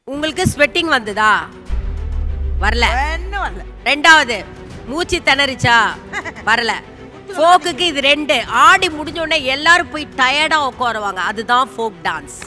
உங்களுக்கு ஸ்வெட்டிங் வந்ததா வரல ஒன்றும் வரல ரெண்டாவது மூச்சு திணறிச்சா வரல ஃபோக்குக்கு இது ரெண்டு ஆடி முடிஞ்ச உடனே எல்லாரும் போய் டயர்டா உட்காருவாங்க அதுதான் ஃபோக் டான்ஸ்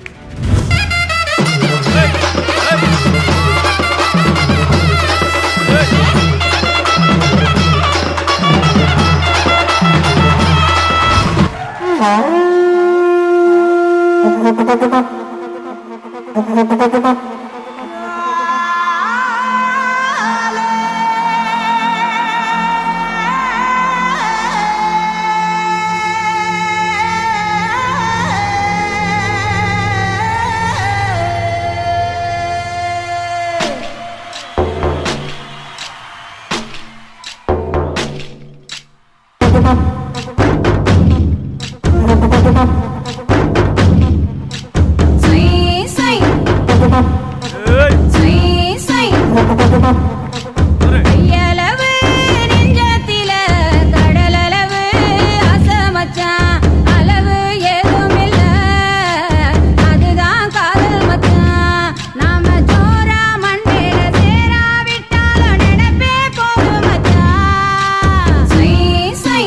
கையளவு நெஞ்சத்தில கடலளவு ஆசை மச்சான். அளவு ஏதும் இல்ல, அதுதான் காதல் மச்சான். நாம ஜோரா மண்டையில சேராவிட்டாலும் நினைப்பே போகும் மச்சான். சை, சை.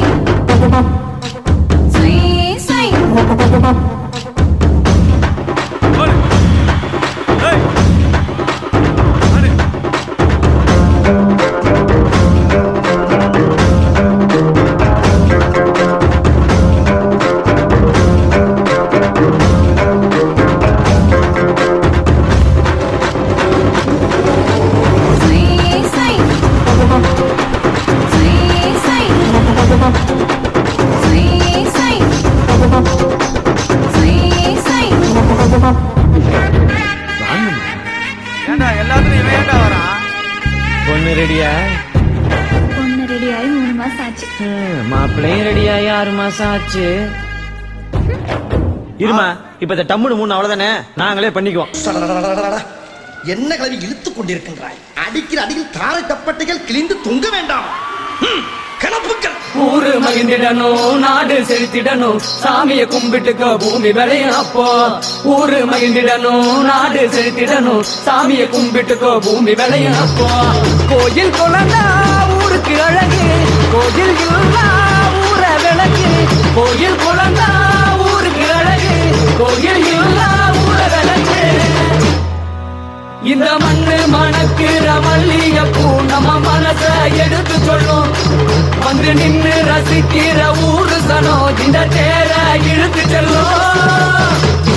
சை, சை. சை, சை. சை, சை. சை, சை. சை, சை. ஏன்டா எல்லாத்துலயும் இவன் ஏன்டா வரான் பொண்ணு ரெடியா பொண்ணு ரெடியாகி மூணு மாசம் ஆச்சு மாப்பிள்ளையும் ரெடியாகி ஆறு மாசம் ஆச்சு இருமா இப்ப இந்த டம்முனு மூணு அவ்வளவுதானே நாங்களே பண்ணிக்குவோம் சடடடடடடடா. என்ன கிளவி இழுத்துக் கொண்டிருக்கின்றாய் அடிக்கிற அடியில் தாரை தப்பட்டைகள் கிழிந்து தொங்க வேண்டாம் ம், கிளப்புக்கள் ஊரு மகிழ்ந்திடணும் நாடு செழித்திடணும் சாமிய கும்பிட்டுக்க பூமி விளையும் அப்போ ஊரு மகிழ்ந்திடணும் நாடு செழித்திடணும் சாமிய கும்பிட்டுக்க பூமி விளையும் அப்போ கோயில் குழந்தா ஊருக்கு அழகு கோயில் இல்லா ஊர விளக்கு கோயில் குழந்தா ஊருக்கு அழகு கோயில் இல்லா ஊர விளக்கு இந்த மண்ணு மணக்குற மல்லிகைப்பூ நம்ம மனச எடுத்து சொல்லும் வந்து நின்னு ரசிக்கிற ஊரு சனம் இந்த தேர இழுத்து செல்லும்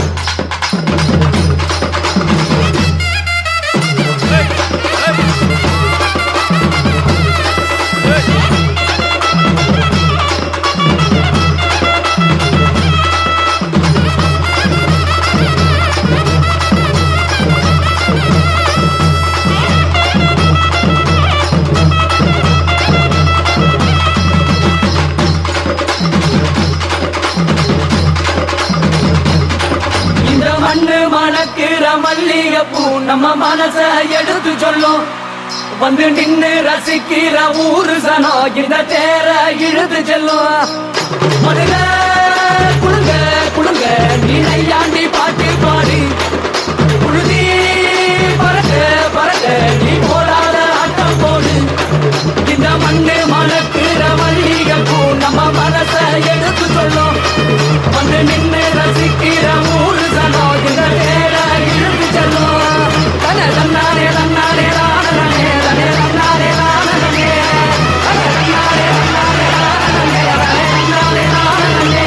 இந்த மண்ணு மணக்கிற மல்லிகைப்பூ நம்ம மனச எடுத்து சொல்லும் வந்து நின்னு ரசிக்கிற ஊரு சனம் இந்த தேர இழுத்து செல்லும் மதுர குழுங்க குழுங்க நீ நையாண்டி பாட்டு பாடு புழுதி பறக்க பறக்க நீ போடாத ஆட்டம் போடு இந்த மண்ணு மணக்கிற மல்லிகைப்பூ நம்ம மனச எடுத்து சொல்லும் வந்து நின்னு ரசிக்கிற ஊரு சனம் இந்த தேர இழுத்து செல்லும் தன தன்னாரே தன்னாரே தானே தனே தன்னாரே தானே தனே தன்னாரே தன்னாரே தானே தன்னாரே தானே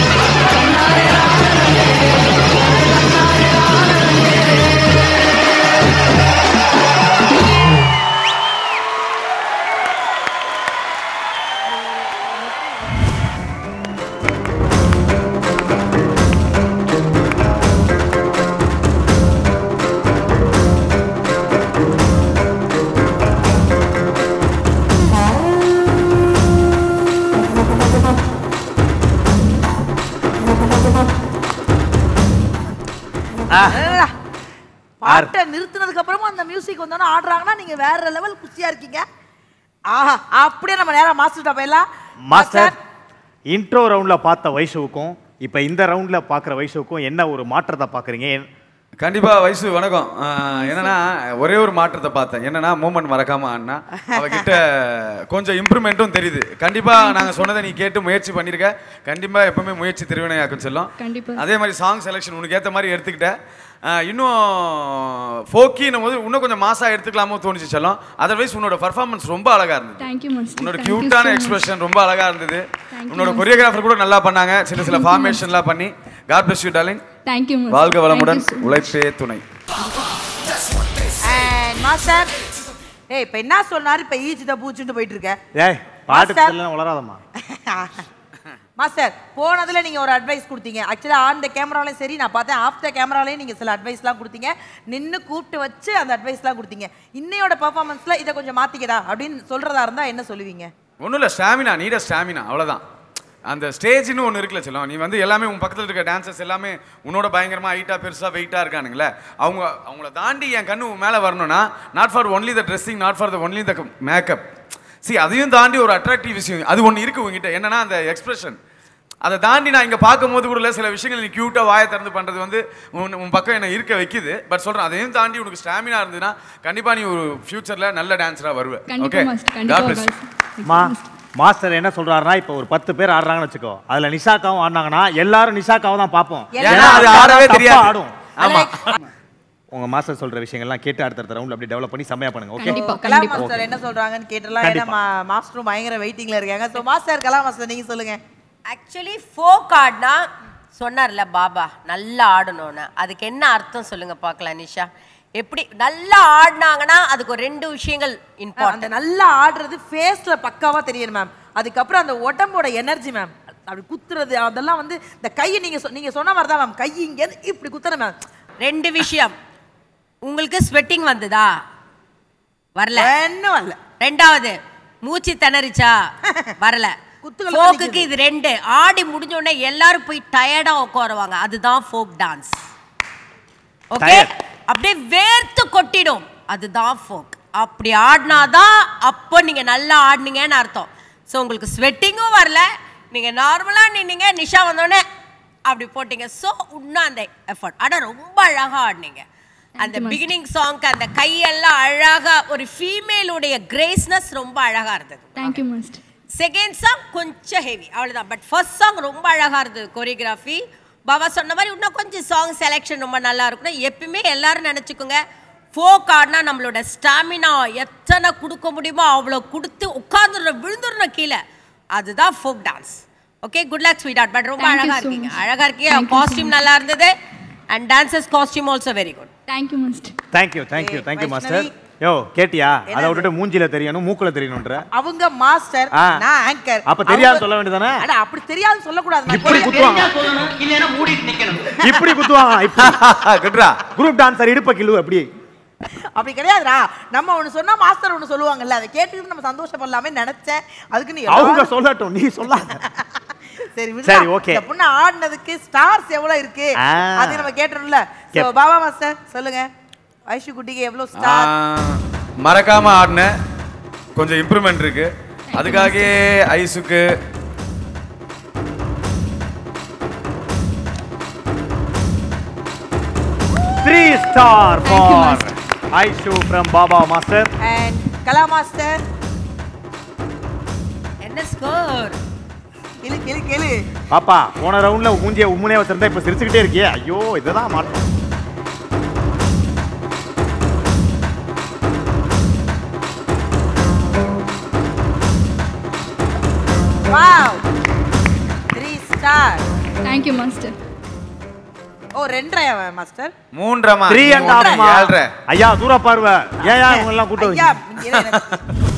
அடடா. பாட்டை நிறுத்தினதுக்கு அப்புறமா அந்த மியூசிக் வந்தோன்னு ஆடுறாங்கன்னா நீங்க வேற லெவல் குஷியா இருக்கீங்க ஆஹா அப்படியே நம்ம நேரா மாஸ்டர் போயிடலாம் மாஸ்டர் இன்ட்ரோ ரவுண்ட்ல பார்த்த வைஷவுக்கும் இப்போ இந்த ரவுண்ட்ல பார்க்குற வைஷவுக்கும் என்ன ஒரு மாற்றத்தை பார்க்குறீங்க கண்டிப்பா வயசு வணக்கம் ஆஹ் என்னன்னா ஒரே ஒரு மாற்றத்தை பார்த்தேன் என்னன்னா மூமெண்ட் மறக்காம ஆடினா அவகிட்ட கொஞ்சம் இம்ப்ரூவ்மெண்ட்டும் தெரியுது கண்டிப்பா நாங்க சொன்னதை நீ கேட்டு முயற்சி பண்ணிருக்க கண்டிப்பா எப்பவுமே முயற்சி திருவினையாக்கும் செல்லும் கண்டிப்பா. அதே மாதிரி சாங் செலெக்ஷன் உனக்கு ஏத்த மாதிரி எடுத்துக்கிட்ட ஆஹ் இன்னும் ஃபோக்கின்னும் போது இன்னும் கொஞ்சம் மாசா எடுத்துக்கலாமோ தோணுச்சு செல்லம் அதர்வைஸ் உன்னோட பர்ஃபார்மன்ஸ் ரொம்ப அழகா இருந்தது தேங்க்யூ மாஸ்டர் உன்னோட Thank you கியூட்டான so much. எக்ஸ்பிரஷன் ரொம்ப அழகா இருந்தது Thank you, உன்னோட master. கொரியோகிராஃபர் கூட நல்லா பண்ணாங்க சில சில ஃபார்மேஷன்லாம் பண்ணி God bless you darling Thank you, master. வாழ்க Thank வளமுடன் you so much. உழைப்பே துணை And மாஸ்டர் ஏய் இப்ப என்ன சொன்னாரு இப்ப ஈச்சிட்ட பூச்சிட்டு போயிட்டு இருக்க ஏய் பாட்டு மாஸ்டர். தெரியல வளராதம்மா மாஸ்டர் போனதுல நீங்க ஒரு அட்வைஸ் கொடுத்தீங்க ஆக்சுவலா ஆன் த கேமராலையும் சரி நான் பார்த்தேன் ஆஃப் த கேமராலையும் நீங்க சில அட்வைஸ்லாம் கொடுத்தீங்க நின்னு கூப்பிட்டு வச்சு அந்த அட்வைஸ்லாம் கொடுத்தீங்க இன்னையோட பெர்ஃபார்மன்ஸ்ல இதை கொஞ்சம் மாத்திக்கடா அப்படின்னு சொல்றதா இருந்தா என்ன சொல்லுவீங்க ஒன்றும் இல்லை ஸ்டாமினா நீட ஸ்டாமினா அவ்வளோதான் அந்த ஸ்டேஜ்னு ஒன்று இருக்குல்ல செல்லம் நீ வந்து எல்லாமே உன் பக்கத்தில் இருக்க டான்சர்ஸ் எல்லாமே உன்னோட பயங்கரமாக ஹைட்டாக பெருசாக வெயிட்டாக இருக்கானுங்களே அவங்க அவங்கள தாண்டி என் கண்ணு உன் மேலே வரணும்னா not for only the dressing not for the only the makeup சி அதையும் தாண்டி ஒரு அட்ராக்டிவ் விஷயம் அது ஒன்று இருக்கு உங்ககிட்ட என்னன்னா அந்த எக்ஸ்பிரஷன் அதை தாண்டி நான் இங்கே பார்க்கும்போது கூட சில விஷயங்கள் நீ க்யூட்டாக வாயை திறந்து பண்ணுறது வந்து உன் உன் பக்கம் என்னை இருக்க வைக்குது பட் சொல்கிறேன் அதையும் தாண்டி உனக்கு ஸ்டாமினா இருந்ததுன்னா கண்டிப்பாக நீ ஒரு ஃபியூச்சரில் நல்ல டான்ஸராக வருவ கண்டிப்பா ஓகே மாஸ்டர் கண்டிப்பா God bless you. master. மா மாஸ்டர் என்ன சொல்றாருன்னா இப்போ ஒரு பத்து பேர் ஆடுறாங்கன்னு வச்சுக்கோ அதுல நிஷாக்காவும் ஆடினாங்கன்னா எல்லாரும் நிஷாக்காவை தான் பார்ப்போம் ஏன்னா அது ஆடவே தப்பா தெரியாது ஆடும் ஆமா உங்க மாஸ்டர் சொல்ற விஷயங்கள்லாம் கேட்டு அடுத்தடுத்த ரவுண்ட் அப்படி டெவலப் பண்ணி செம்மையா பண்ணுங்க ஓகே கண்டிப்பா கலா கண்டிப்பா மாஸ்டர் என்ன சொல்றாங்கன்னு கேட்டலாம் ஏன்னா மா- மாஸ்டரும் பயங்கர வெயிட்டிங்ல இருக்காங்க ஸோ மாஸ்டர் கலா மாஸ்டர் நீங்க சொல்லுங்க ஆக்சுவலி ஃபோக் ஆடினா சொன்னார்ல பாபா நல்லா ஆடணும்னு அதுக்கு என்ன அர்த்தம் சொல்லுங்க பார்க்கலாம் நிஷா எப்படி நல்லா ஆடினாங்கன்னா அதுக்கு ஒரு ரெண்டு விஷயங்கள் அந்த இம்பார்ட்டன்ட் நல்லா ஆடுறது ஃபேஸ்ல பக்காவா தெரியும் மேம் அதுக்கப்புறம் அந்த உடம்போட எனர்ஜி மேம் அப்படி குத்துறது அதெல்லாம் வந்து இந்த கையை நீங்க சொ- நீங்க சொன்ன மாதிரி தான் மேம் கை இங்க இருந்து இப்படி குத்துற மேம் ரெண்டு விஷயம் உங்களுக்கு ஸ்வெட்டிங் வந்ததா வரல என்ன வரல ரெண்டாவது மூச்சு திணறிச்சா வரல குத்துகள் ஃபோக்குக்கு இது ரெண்டு ஆடி முடிஞ்ச உடனே எல்லாரும் போய் டயர்டா உட்காருவாங்க அதுதான் ஃபோக் டான்ஸ் ஓகே Tired. அப்படியே வேர்த்து கொட்டிடும் அதுதான் ஃபோக் அப்படி ஆடினாதான் அப்போ நீங்க நல்லா ஆடினீங்கன்னு அர்த்தம் ஸோ உங்களுக்கு ஸ்வெட்டிங்கும் வரல நீங்க நார்மலா நின்னீங்க நிஷா வந்தோடனே அப்படி போட்டீங்க ஸோ இன்னும் அந்த எஃபர்ட் ஆனா ரொம்ப அழகா ஆடினீங்க அந்த பிகினிங் சாங்க்கு அந்த கையெல்லாம் அழகா ஒரு ஃபீமேலுடைய கிரேஸ்னஸ் ரொம்ப அழகா இருந்தது தேங்க்யூ மாஸ்டர் செகண்ட் சாங் கொஞ்சம் ஹெவி அவ்வளவுதான் பட் ஃபர்ஸ்ட் சாங் ரொம்ப அழகா இருந்தது கொரியோகிராஃபி பாபா சொன்ன மாதிரி இன்னும் கொஞ்சம் சாங் செலெக்ஷன் ரொம்ப நல்லா இருக்கணும் எப்பயுமே எல்லாரும் நினச்சிக்கோங்க ஃபோக் ஆடினா நம்மளோட ஸ்டாமினா எத்தனை கொடுக்க முடியுமோ அவ்வளோ கொடுத்து உட்காந்துடணும் விழுந்துடணும் கீழே அதுதான் folk dance okay good luck sweetheart but ரொம்ப Thank you அழகா so இருக்கீங்க much. அழகா இருக்கீங்க Thank you so காஸ்டியூம் நல்லா இருந்தது and dancers costume also very good thank you master thank you thank you ஏய், தேங்க்யூ மாஸ்டர் வைஷ்ணவி. யோ கேட்டியா அதை என்னது? விட்டுட்டு மூஞ்சில தெரியணும் மூக்குல தெரியணும்ன்ற அவங்க மாஸ்டர் ஆ. நான் ஆங்கர் அப்ப தெரியாது சொல்ல வேண்டியதானே அட அப்படி தெரியாது சொல்லக்கூடாது நான் இப்படி தெரியாது. குத்துவாங்க இப்படி குத்துவாங்க இப்படி குட்ரா குரூப் டான்சர் இடுப்ப கிலு அப்படி அப்படி கிடையாதுடா நம்ம ஒண்ணு சொன்னா மாஸ்டர் ஒண்ணு சொல்லுவாங்கல்ல அதை கேட்டுட்டு நம்ம சந்தோஷப்படலாமே நினைச்சேன் அதுக்கு நீ அவங்க எல்லாரும் சொல்லட்டும் நீ சொல்லாத சரி விடுடா. சரி, okay. இந்த பொண்ணு ஆடினதுக்கு ஸ்டார்ஸ் எவ்வளவு இருக்கு ஆ. அது நம்ம கேட்டோம்ல சோ கேப். பாபா மாஸ்டர் சொல்லுங்க ஐஷு குட்டிக்கு எவ்வளவு ஸ்டார் மறக்காம ஆடினேன் கொஞ்சம் இம்ப்ரூவ்மெண்ட் இருக்கு அதுக்காக ஐசுக்கு three star Thank you, for Aishu from Baba master and Kala master என்ன ஸ்கோர் கிளு கிளு கிளு பாப்பா போன ரவுண்ட்ல மூஞ்சிய உம்முனே வச்சிருந்தா இப்ப சிரிச்சுக்கிட்டே இருக்கியே ஐயோ இதுதான் மாற்றம் wow three star thank you master ஓ ரெண்டரை மாஸ்டர் மூன்றமா த்ரீ அண்ட் மூன்றரை, ஹாஃப் ஏழரை ஐயா தூர பார்வை ஏன் இவங்க எல்லாம் கூட்டம் ஐயா வச்சு இங்க இரு, எனக்கு